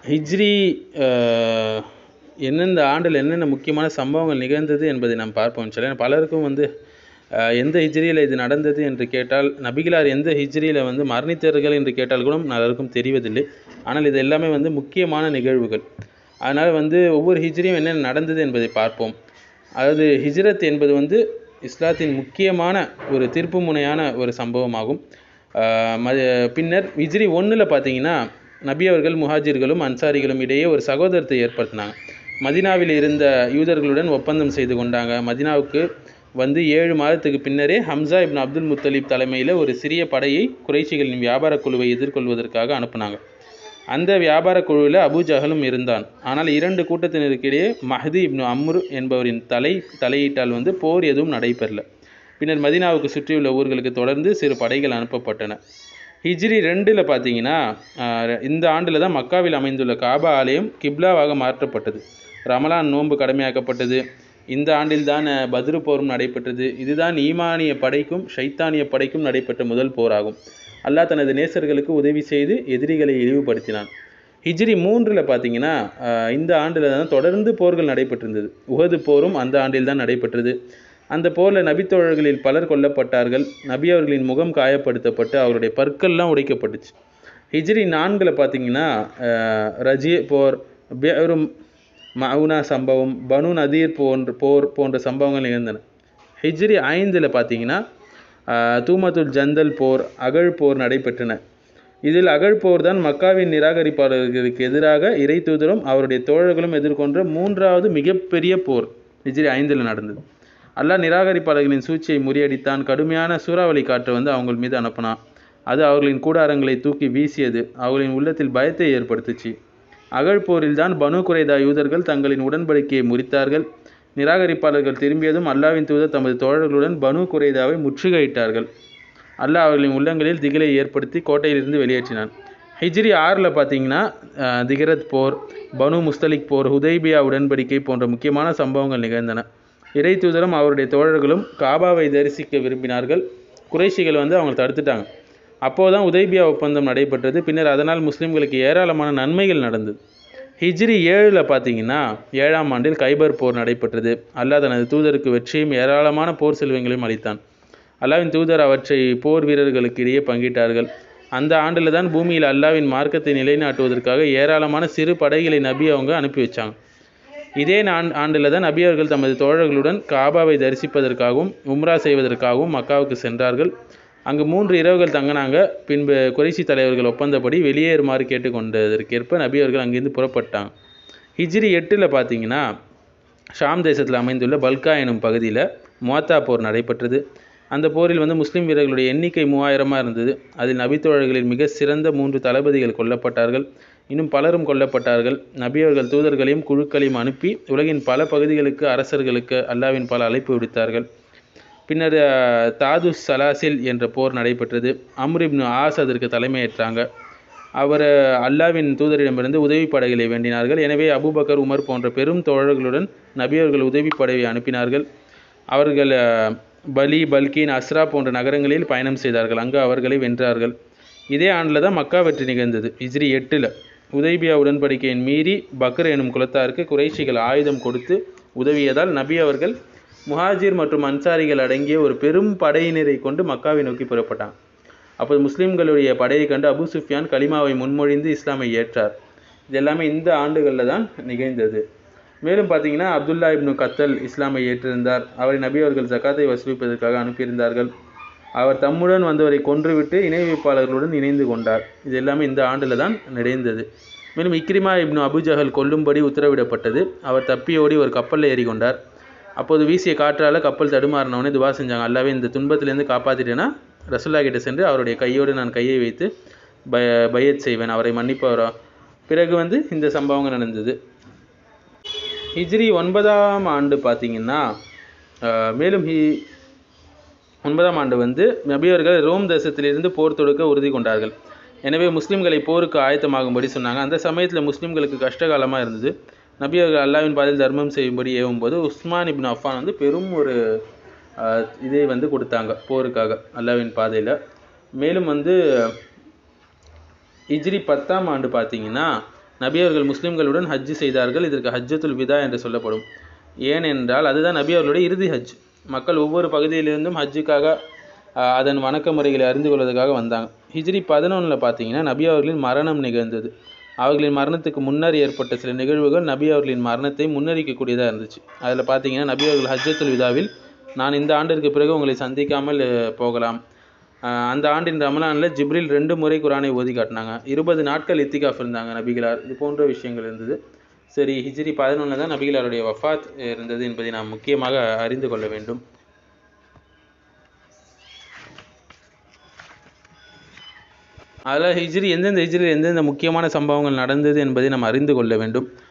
ஹிஜ்ரி அஹ், எந்தெந்த ஆண்டில் என்னென்ன முக்கியமான சம்பவங்கள் நிகழ்ந்தது என்பதை நாம் பார்ப்போம் சொல்ல பலருக்கும் வந்து அஹ், எந்த ஹிஜ்ரியில் இது நடந்தது என்று கேட்டால் நபிகளார் எந்த ஹிஜ்ரியில் வந்து மரணித்தார்கள் என்று கேட்டால் கூட பலருக்கும் தெரிவதில்லை ஆனால் இது எல்லாமே வந்து முக்கியமான நிகழ்வுகள் அதனால் வந்து ஒவ்வொரு ஹிஜ்ரியும் என்னென்ன நடந்தது என்பதை பார்ப்போம் அதாவது ஹிஜ்ரத் என்பது வந்து இஸ்லாத்தின் முக்கியமான ஒரு திருப்புமுனையான ஒரு சம்பவமாகும் ஆஹ் ம- பின்னர் ஹிஜ்ரி ஒன்றில் பார்த்தீங்கன்னா நபி அவர்கள் முஹாஜிர்களும் அன்சாரிகளும் இடையே ஒரு சகோதரத்தை ஏற்படுத்தினாங்க மதினாவில் இருந்த யூதர்களுடன் ஒப்பந்தம் செய்து கொண்டாங்க மதினாவுக்கு வந்து ஏழு மாதத்துக்கு பின்னரே ஹம்சா இப்னு அப்துல் முத்தலிப் தலைமையில் ஒரு சிறிய படையை குறைஷிகளின் வியாபார குழுவை எதிர்கொள்வதற்காக அனுப்புனாங்க அந்த வியாபார குழுவில் அபூ ஜஹலும் இருந்தான் ஆனால் இரண்டு கூட்டத்தினருக்கிடையே மஹதி இப்னு அம்ரு என்பவரின் தலை தலையீட்டால் வந்து போர் எதுவும் நடைபெறல பின்னர் மதீனாவுக்கு சுற்றியுள்ள ஊர்களுக்கு தொடர்ந்து சிறு படைகள் அனுப்பப்பட்டன ஹிஜ்ரி ரெண்டில் பார்த்தீங்கன்னா ஆஹ், இந்த ஆண்டில் தான் மக்காவில் அமைந்துள்ள காபா ஆலயம் கிப்லாவாக மாற்றப்பட்டது ரமலான் நோன்பு கடமையாக்கப்பட்டது இந்த ஆண்டில் தான் பத்ரு போரும் நடைபெற்றது இதுதான் ஈமானிய படைக்கும் ஷைத்தானிய படைக்கும் நடைபெற்ற முதல் போராகும் அல்லாஹ் தனது நேசர்களுக்கு உதவி செய்து எதிரிகளை இழிவுபடுத்தினான் ஹிஜ்ரி மூன்றில் பார்த்தீங்கன்னா ஆஹ், இந்த ஆண்டில் தான் தொடர்ந்து போர்கள் நடைபெற்றிருந்தது உஹது போரும் அந்த ஆண்டில் தான் நடைபெற்றது அந்த போரில் நபித்தோழர்களில் பலர் கொல்லப்பட்டார்கள் நபி அவர்களின் முகம் காயப்படுத்தப்பட்டு அவருடைய பற்கள்லாம் உடைக்கப்பட்டுச்சு ஹிஜ்ரி நான்கில் பார்த்தீங்கன்னா ஆஹ், ரஜி போர் பெரும் மவுனா சம்பவம் பனு நதீர் போன்ற போர் போன்ற சம்பவங்கள் நிகழ்ந்தன ஹிஜ்ரி ஐந்தில் பார்த்தீங்கன்னா ஆஹ், தூமத்துல் ஜந்தல் போர் அகழ் போர் நடைபெற்றன இதில் அகழ் போர் தான் மக்காவின் நிராகரிப்பாளர்களுக்கு எதிராக இறை தூதரும் அவருடைய தோழர்களும் எதிர்கொண்ட மூன்றாவது மிகப்பெரிய போர் ஹிஜ்ரி ஐந்தில் நடந்தது அல்லாஹ் நிராகரிப்பாளர்களின் சூழ்ச்சியை முறியடித்தான் கடுமையான சூறாவளி காற்றை வந்து அவங்க மீது அனுப்பினான் அது அவர்களின் கூடாரங்களை தூக்கி வீசியது அவர்களின் உள்ளத்தில் பயத்தை ஏற்படுத்துச்சு அகழ் போரில்தான் பனு குறைதா யூதர்கள் தங்களின் உடன்படிக்கையை முறித்தார்கள் நிராகரிப்பாளர்கள் திரும்பியதும் அல்லாவின் தூதர் தமது தோழர்களுடன் பனு குறைதாவை முற்றுகையிட்டார்கள் அல்லாஹ் அவர்களின் உள்ளங்களில் திகிலை ஏற்படுத்தி கோட்டையிலிருந்து வெளியேற்றினான் ஹிஜ்ரி ஆறில் பார்த்தீங்கன்னா அஹ், திகரத் போர் பனு முஸ்தலிக் போர் ஹுதைபியா உடன்படிக்கை போன்ற முக்கியமான சம்பவங்கள் நிகழ்ந்தன இறை தூதரும் அவருடைய தோழர்களும் காபாவை தரிசிக்க விரும்பினார்கள் குறைஷிகள் வந்து அவங்க தடுத்துட்டாங்க அப்போதான் உதைபியா ஒப்பந்தம் நடைபெற்றது பின்னர் அதனால் முஸ்லிம்களுக்கு ஏராளமான நன்மைகள் நடந்தது ஹிஜ்ரி ஏழில் பார்த்தீங்கன்னா ஏழாம் ஆண்டில் கைபர் போர் நடைபெற்றது அல்லாஹ் தனது தூதருக்கு வெற்றியும் ஏராளமான போர் செல்வங்களையும் அளித்தான் அல்லாவின் தூதர் அவற்றை போர் வீரர்களுக்கு இடையே பங்கிட்டார்கள் அந்த ஆண்டில் தான் பூமியில் அல்லாவின் மார்க்கத்தை நிலைநாட்டுவதற்காக ஏராளமான சிறு படைகளை நபி அவங்க அனுப்பி வச்சாங்க இதே ஆண் ஆண்டில் தான் நபி அவர்கள் தமது தோழர்களுடன் காபாவை தரிசிப்பதற்காகவும் உம்ரா செய்வதற்காகவும் மக்காவுக்கு சென்றார்கள் அங்கு மூன்று இரவுகள் தங்கினாங்க பின்பு குறைசி தலைவர்கள் ஒப்பந்தப்படி வெளியேறுமாறு கேட்டுக்கொண்டதற்கேற்ப நபி அவர்கள் அங்கிருந்து புறப்பட்டாங்க ஹிஜ்ரி எட்டில் பார்த்தீங்கன்னா ஷாம் தேசத்தில் அமைந்துள்ள பல்கா எனும் பகுதியில் முவாத்தா போர் நடைபெற்றது அந்த போரில் வந்து முஸ்லிம் வீரர்களுடைய எண்ணிக்கை மூவாயிரமாக இருந்தது அதில் நபித்தோழர்களில் மிக சிறந்த மூன்று தளபதிகள் கொல்லப்பட்டார்கள் இன்னும் பலரும் கொல்லப்பட்டார்கள் நபி அவர்கள் தூதர்களையும் குழுக்களையும் அனுப்பி உலகின் பல பகுதிகளுக்கு அரசர்களுக்கு அல்லாவின் பல அழைப்பு விடுத்தார்கள் பின்னர் அஹ், தாதுஸ் சலாசில் என்ற போர் நடைபெற்றது அம்ர் இப்னு ஆஸ் அதற்கு தலைமையேற்றாங்க அவர் அஹ், அல்லாவின் தூதரிடமிருந்து உதவி படைகளை வேண்டினார்கள் எனவே அபூபக்கர் உமர் போன்ற பெரும் தோழர்களுடன் நபி அவர்கள் உதவி படையை அனுப்பினார்கள் அவர்கள் அஹ், பலி பல்கீன் அஸ்ரா போன்ற நகரங்களில் பயணம் செய்தார்கள் அங்கு அவர்களை வென்றார்கள் இதே ஆண்டில் தான் மக்கா வெற்றி நிகழ்ந்தது ஹிஜ்ரி எட்டில் உதைபியா உடன்படிக்கையின் மீறி பக்ர் எனும் குலத்தாருக்கு குறைஷிகள் ஆயுதம் கொடுத்து உதவியதால் நபி அவர்கள் முஹாஜிர் மற்றும் அன்சாரிகள் அடங்கிய ஒரு பெரும் படையினரை கொண்டு மக்காவை நோக்கி புறப்பட்டான் அப்போது முஸ்லிம்களுடைய படையை கண்டு அபூ சுஃபியான் கலிமாவை முன்மொழிந்து இஸ்லாமை ஏற்றார் இது எல்லாமே இந்த ஆண்டுகளில் தான் நிகழ்ந்தது மேலும் பார்த்தீங்கன்னா அப்துல்லா இப்னு கத்தல் இஸ்லாமை ஏற்றிருந்தார் அவரை நபி அவர்கள் ஜக்காத்தை வசூலிப்பதற்காக அனுப்பியிருந்தார்கள் அவர் தம்முடன் வந்தவரை கொன்றுவிட்டு இணை வைப்பாளர்களுடன் இணைந்து கொண்டார் இது எல்லாமே இந்த ஆண்டில் தான் நிறைந்தது மேலும் இக்ரிமா இப்னு அபுஜஹல் கொல்லும்படி உத்தரவிடப்பட்டது அவர் தப்பியோடி ஒரு கப்பலில் ஏறி கொண்டார் அப்போது வீசிய காற்றால் கப்பல் தடுமாறினவனே துவா செஞ்சாங்க அல்லாவே இந்த துன்பத்திலேருந்து காப்பாற்றிட்டேன்னா ரசுல்லா கிட்ட சென்று அவருடைய கையோடு நான் கையை வைத்து பய பயத் செய்வேன் அவரை மன்னிப்பவரா பிறகு வந்து இந்த சம்பவங்கள் நடந்தது ஹிஜ்ரி ஒன்பதாம் ஆண்டு பார்த்தீங்கன்னா ஆஹ், மேலும் ஹி ஒன்பதாம் ஆண்டு வந்து நபியவர்கள் ரோம் தேசத்திலிருந்து போர் தொடுக்க உறுதி கொண்டார்கள் எனவே முஸ்லிம்களை போருக்கு ஆயத்தமாகும்படி சொன்னாங்க அந்த சமயத்தில் முஸ்லிம்களுக்கு கஷ்டகாலமாக இருந்தது நபி அவர்கள் அல்லாவின் பாதையில் தர்மம் செய்யும்படி ஏவும்போது உஸ்மான் இப்னு அஃபான் வந்து பெரும் ஒரு ஆஹ், இதை வந்து கொடுத்தாங்க போருக்காக அல்லாவின் பாதையில் மேலும் வந்து ஹிஜ்ரி பத்தாம் ஆண்டு பார்த்தீங்கன்னா நபி அவர்கள் முஸ்லிம்களுடன் ஹஜ் செய்தார்கள் இதற்கு ஹஜ்ஜத்துல் விதா என்று சொல்லப்படும் ஏனென்றால் அதுதான் நபி அவர்களுடைய இறுதி ஹஜ் மக்கள் ஒவ்வொரு பகுதியிலிருந்தும் ஹஜ்ஜுக்காக ஆஹ், அதன் வணக்க முறைகளை அறிந்து கொள்வதற்காக வந்தாங்க ஹிஜ்ரி பதினொன்றில் பார்த்தீங்கன்னா நபி அவர்களின் மரணம் நிகழ்ந்தது அவர்களின் மரணத்துக்கு முன்னர் ஏற்பட்ட சில நிகழ்வுகள் நபி அவர்களின் மரணத்தை முன்னறிக்கக்கூடியதாக இருந்துச்சு அதில் பார்த்தீங்கன்னா நபி அவர்கள் ஹஜ்ஜத்துல் விதாவில் நான் இந்த ஆண்டிற்கு பிறகு உங்களை சந்திக்காமல் அஹ், போகலாம் ஆஹ், அந்த ஆண்டின் ரமலானில் ஜிப்ரில் ரெண்டு முறை குரானை ஓதி காட்டினாங்க இருபது நாட்கள் இத்திகாஃப் இருந்தாங்க நபிகளார் இது போன்ற விஷயங்கள் இருந்தது சரி ஹிஜ்ரி பதினொன்றில் தான் நபிகளாருடைய வஃபாத் இருந்தது என்பதை நாம் முக்கியமாக அறிந்து கொள்ள வேண்டும் அதில் ஹிஜ்ரி எந்தெந்த ஹிஜ்ரியில் எந்தெந்த முக்கியமான சம்பவங்கள் நடந்தது என்பதை நாம் அறிந்து கொள்ள வேண்டும்